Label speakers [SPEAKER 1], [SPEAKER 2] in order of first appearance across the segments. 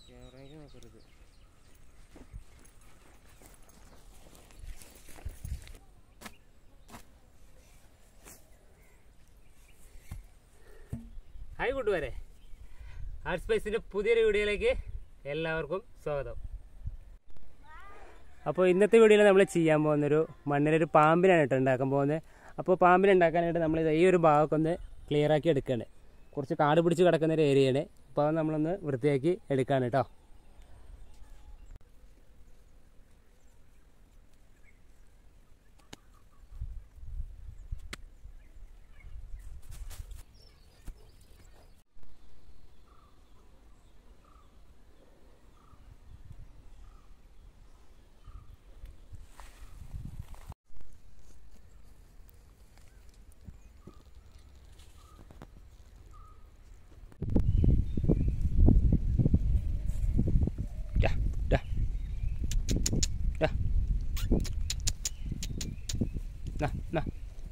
[SPEAKER 1] ക്യാമറയ്ക്ക് നോക്കരുത് ഹായ് കൂട്ടുകാരെ ആർട്ട് സ്പേസിൻ്റെ പുതിയൊരു വീഡിയോയിലേക്ക് എല്ലാവർക്കും സ്വാഗതം അപ്പോൾ ഇന്നത്തെ വീഡിയോയിൽ നമ്മൾ ചെയ്യാൻ പോകുന്നൊരു മണ്ണിലൊരു പാമ്പിനാണ് കേട്ടോ ഉണ്ടാക്കാൻ പോകുന്നത് അപ്പോൾ പാമ്പിനെ ഉണ്ടാക്കാനായിട്ട് നമ്മൾ ഈ ഒരു ഭാഗമൊക്കെ ഒന്ന് ക്ലിയർ ആക്കി എടുക്കുകയാണ് കുറച്ച് കാട് പിടിച്ച് കിടക്കുന്ന ഒരു ഏരിയയാണ് അപ്പോൾ അത് നമ്മളൊന്ന് വൃത്തിയാക്കി എടുക്കുകയാണ് കേട്ടോ Da, da. Da. Na, na.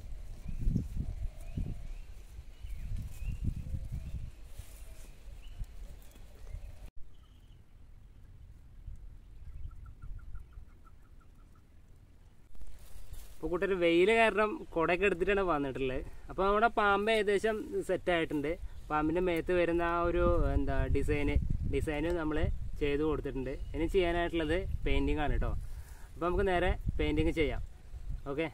[SPEAKER 1] ഇപ്പോൾ കൂട്ടർ വെയിൽ കാരണം കുടയൊക്കെ എടുത്തിട്ടാണ് വന്നിട്ടുള്ളത് അപ്പോൾ നമ്മുടെ പാമ്പ് ഏകദേശം സെറ്റ് ആയിട്ടുണ്ട് പാമ്പിൻ്റെ മേത്ത് വരുന്ന ആ ഒരു എന്താ ഡിസൈന് ഡിസൈന് നമ്മൾ ചെയ്തു കൊടുത്തിട്ടുണ്ട് ഇനി ചെയ്യാനായിട്ടുള്ളത് പെയിൻറ്റിംഗ് ആണ് കേട്ടോ അപ്പോൾ നമുക്ക് നേരെ പെയിൻറ്റിങ് ചെയ്യാം ഓക്കെ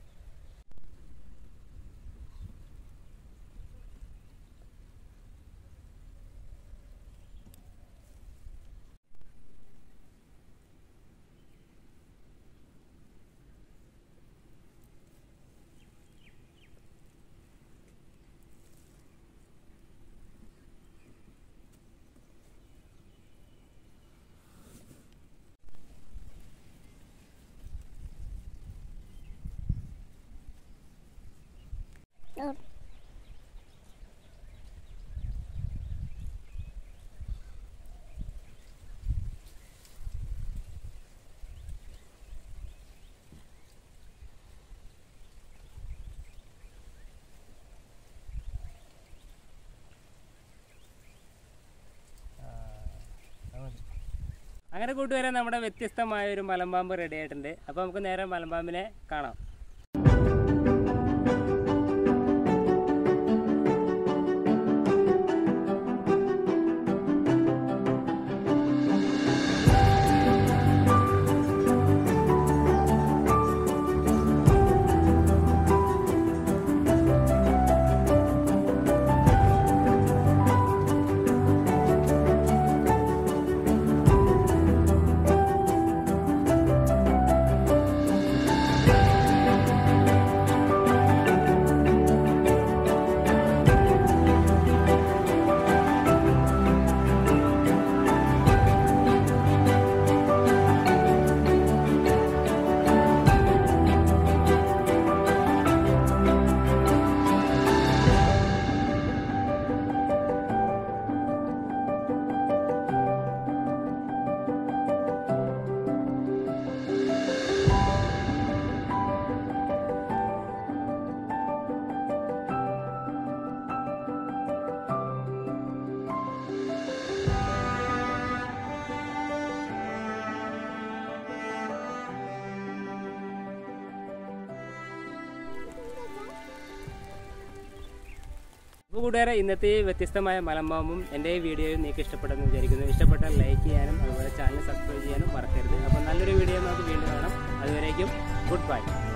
[SPEAKER 1] അങ്ങനെ കൂട്ടുകാരെ നമ്മുടെ വ്യത്യസ്തമായ ഒരു മലമ്പാമ്പ് റെഡി ആയിട്ടുണ്ട് അപ്പോൾ നമുക്ക് നേരെ മലമ്പാമ്പിനെ കാണാം അപ്പോൾ കൂട്ടുകാരെ ഇന്നത്തെ ഈ വ്യത്യസ്തമായ മലമ്പാമ്പും എൻ്റെ ഈ വീഡിയോയും നിങ്ങൾക്ക് ഇഷ്ടപ്പെട്ടെന്ന് വിചാരിക്കുന്നു ഇഷ്ടപ്പെട്ടാൽ ലൈക്ക് ചെയ്യാനും അതുപോലെ ചാനൽ സബ്സ്ക്രൈബ് ചെയ്യാനും മറക്കരുത് അപ്പോൾ നല്ലൊരു വീഡിയോ നമുക്ക് വീണ്ടും കാണാം അതുവരേക്കും ഗുഡ് ബൈ